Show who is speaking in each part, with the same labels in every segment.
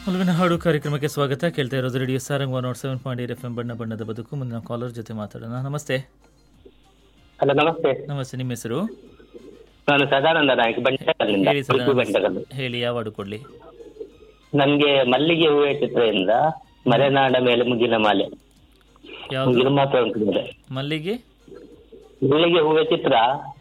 Speaker 1: ಒಲವಿನ ಹಾಡು ಕಾರ್ಯಕ್ರಮಕ್ಕೆ ಸ್ವಾಗತ ಕೇಳ್ತಾ ಇರೋದು radio Sarang one nought seven point eight F M ಬಣ್ಣ ಬಣ್ಣದ ಬದುಕು ಮುಂದಿನ ಕಾಲರ್ ಜೊತೆ ಮಾತಾಡೋಣ ನಮಸ್ತೆ
Speaker 2: ಹಲೋ ನಮಸ್ತೆ
Speaker 1: ನಮಸ್ತೆ ನಿಮ್ಮ ಹೆಸರು
Speaker 2: ನಾನು ಸದಾನಂದ ನಾಯ್ಕ ಬಂಟಕಲ್ಲಿಂದ
Speaker 1: ಹೇಳಿ ಸರ್
Speaker 2: ಉಡುಪಿ ಬಂಟಕಲ್ಲು
Speaker 1: ಹೇಳಿ ಯಾವ ಹಾಡು ಕೊಡ್ಲಿ
Speaker 2: ನನ್ಗೆ ಮಲ್ಲಿಗೆ ಹೂವೆ ಚಿತ್ರದಿಂದ ಮಲೆನಾಡ ಮೇಲೆ ಮುಗಿಲ ಮಾಲೆ
Speaker 1: ಯಾವುದು
Speaker 2: ಮುಗಿಲು ಮಾತ್ರ ಉಂಟು ಮೇಲೆ
Speaker 1: ಮಲ್ಲಿಗೆ
Speaker 2: ಮಲ್ಲಿಗೆ ಹೂವೆ ಚಿತ್ರ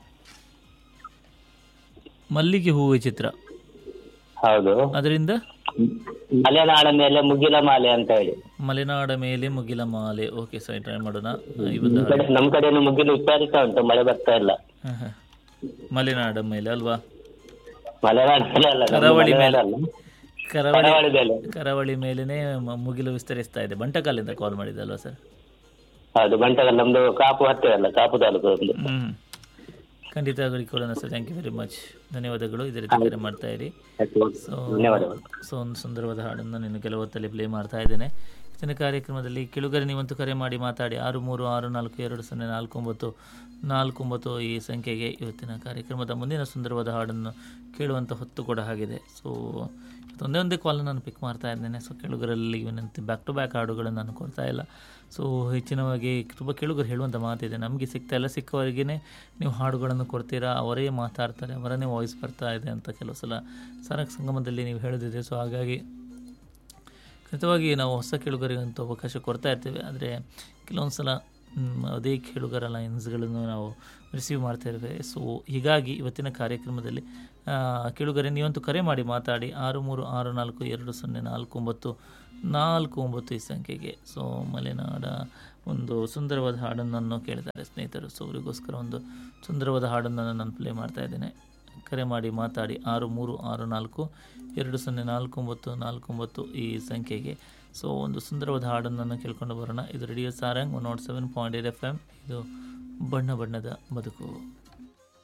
Speaker 1: ಮಲ್ಲಿಗೆ ಹೂವು ಚಿತ್ರ
Speaker 2: ಹೌದು
Speaker 1: ಅದರಿಂದ
Speaker 2: ಮಲೆನಾಡ ಮೇಲೆ ಮುಗಿಲ ಮಾಲೆ ಅಂತ ಹೇಳಿ
Speaker 1: ಮಲೆನಾಡ ಮೇಲೆ ಮುಗಿಲ ಮಾಲೆ ಓಕೆ ಸರ್ ಟ್ರೈ ಮಾಡೋಣ ಈ
Speaker 2: ನಮ್
Speaker 1: ಒಂದು
Speaker 2: ಕಡೆ ನಮ್ ಕಡೆನು ಮುಗಿಲು ಉಚ್ಚಾರಿಸ್ತಾ ಉಂಟು ಮಳೆ ಬರ್ತಾ ಇಲ್ಲ
Speaker 1: ಹಾಂ ಹಾಂ ಮಲೆನಾಡ ಮೇಲೆ ಅಲ್ವಾ
Speaker 2: ಮಲೆನಾಡ ಮೇಲೆ ಅಲ್ಲ ನಮ್ದು
Speaker 1: ಕರಾವಳಿ
Speaker 2: ಮಲೆನಾಡ
Speaker 1: ಮೇಲೆ.
Speaker 2: ಅಲ್ಲ.
Speaker 1: ಕರಾವಳಿ
Speaker 2: ಕರಾವಳಿ ಮೇಲೆ
Speaker 1: ಕರಾವಳಿ ಮೇಲೇನೆ ಮ- ಮುಗಿಲು ವಿಸ್ತರಿಸ್ತಾ ಇದೆ ಬಂಟಕಾಲಿಂದ ಕಾಲ್ ಮಾಡಿದ್ದಲ್ವಾ ಸರ್
Speaker 2: ಹೌದು ಬಂಟಕಲ್ ನಮ್ದು ಕಾಪು ಹತ್ತಿರ ಅಲ್ಲ ಕಾಪು ತಾಲೂಕು ಒಂದು
Speaker 1: ಹ್ಞೂ ಖಂಡಿತ ಕೊಡೋಣ sir thank you very much ಧನ್ಯವಾದಗಳು ಇದೇ ರೀತಿ ಕರೆ ಮಾಡ್ತಾ ಇರಿ ಸೊ
Speaker 2: ಧನ್ಯವಾದಗಳು
Speaker 1: ಸೊ ಒಂದು ಸುಂದರವಾದ ಹಾಡನ್ನು ನೀನು ಕೆಲವು ಹೊತ್ತಲ್ಲಿ ಪ್ಲೇ ಮಾಡ್ತಾ ಇದ್ದೇನೆ ಇವತ್ತಿನ ಕಾರ್ಯಕ್ರಮದಲ್ಲಿ ಕೆಳುಗರೆ ನೀವಂತೂ ಕರೆ ಮಾಡಿ ಮಾತಾಡಿ ಆರು ಮೂರು ಆರು ನಾಲ್ಕು ಎರಡು ಸೊನ್ನೆ ನಾಲ್ಕು ಒಂಬತ್ತು ನಾಲ್ಕು ಒಂಬತ್ತು ಈ ಸಂಖ್ಯೆಗೆ ಇವತ್ತಿನ ಕಾರ್ಯಕ್ರಮದ ಮುಂದಿನ ಸುಂದರವಾದ ಹಾಡನ್ನು ಕೇಳುವಂಥ ಹೊತ್ತು ಕೂಡ ಆಗಿದೆ ಸೊ ಇವತ್ತು ಒಂದೇ ಒಂದೇ ಕಾಲ್ ನಾನು ಪಿಕ್ ಮಾಡ್ತಾ ಇದ್ದೇನೆ ಸೊ ಕೆಳುಗರಲ್ಲಿ ವಿನಂತಿ ಬ್ಯಾಕ್ ಟು ಬ್ಯಾಕ್ ಹಾಡುಗಳನ್ನು ನಾನು ಕೊಡ್ತಾ ಇಲ್ಲ ಸೊ ಹೆಚ್ಚಿನವಾಗಿ ತುಂಬ ಕೆಳುಗರು ಹೇಳುವಂಥ ಮಾತಿದೆ ನಮಗೆ ಸಿಗ್ತಾ ಇಲ್ಲ ಸಿಕ್ಕವರಿಗೇ ನೀವು ಹಾಡುಗಳನ್ನು ಕೊಡ್ತೀರಾ ಅವರೇ ಮಾತಾಡ್ತಾರೆ ಅವರನ್ನೇ ವಾಯ್ಸ್ ಬರ್ತಾ ಇದೆ ಅಂತ ಕೆಲವು ಸಲ ಸರಕ್ ಸಂಗಮದಲ್ಲಿ ನೀವು ಹೇಳೋದಿದೆ ಸೊ ಹಾಗಾಗಿ ಖಂಡಿತವಾಗಿ ನಾವು ಹೊಸ ಕೇಳುಗರಿಗಂತೂ ಅವಕಾಶ ಕೊಡ್ತಾ ಇರ್ತೇವೆ ಆದರೆ ಕೆಲವೊಂದು ಸಲ ಮ್, ಅದೇ ಕೇಳುಗರ ಲೈನ್ಸ್ಗಳನ್ನು ನಾವು ರಿಸೀವ್ ಮಾಡ್ತಾ ಇರ್ತೇವೆ ಸೊ ಹೀಗಾಗಿ ಇವತ್ತಿನ ಕಾರ್ಯಕ್ರಮದಲ್ಲಿ ಆ, ಕೇಳುಗರೆ ನೀವಂತೂ ಕರೆ ಮಾಡಿ ಮಾತಾಡಿ ಆರು ಮೂರು ಆರು ನಾಲ್ಕು ಎರಡು ಸೊನ್ನೆ ನಾಲ್ಕು ಒಂಬತ್ತು ನಾಲ್ಕು ಒಂಬತ್ತು ಈ ಸಂಖ್ಯೆಗೆ ಸೊ ಮಲೆನಾಡ ಒಂದು ಸುಂದರವಾದ ಹಾಡನ್ನು ಕೇಳ್ತಾರೆ ಸ್ನೇಹಿತರು ಸೊ ಅವರಿಗೋಸ್ಕರ ಒಂದು ಸುಂದರವಾದ ಹಾಡನ್ನು ನಾನು ಪ್ಲೇ ಮಾಡ್ತಾ ಇದ್ದೇನೆ ಕರೆ ಮಾಡಿ ಮಾತಾಡಿ ಆರು ಮೂರು ಆರು ನಾಲ್ಕು ಎರಡು ಸೊನ್ನೆ ನಾಲ್ಕು ಒಂಬತ್ತು ನಾಲ್ಕು ಒಂಬತ್ತು ಈ ಸಂಖ್ಯೆಗೆ ಸೊ ಒಂದು ಸುಂದರವಾದ ಹಾಡನ್ನು ಕೇಳ್ಕೊಂಡು ಬರೋಣ ಇದು radio Sarang one nought seven point eight F M ಇದು ಬಣ್ಣ ಬಣ್ಣದ ಬದುಕು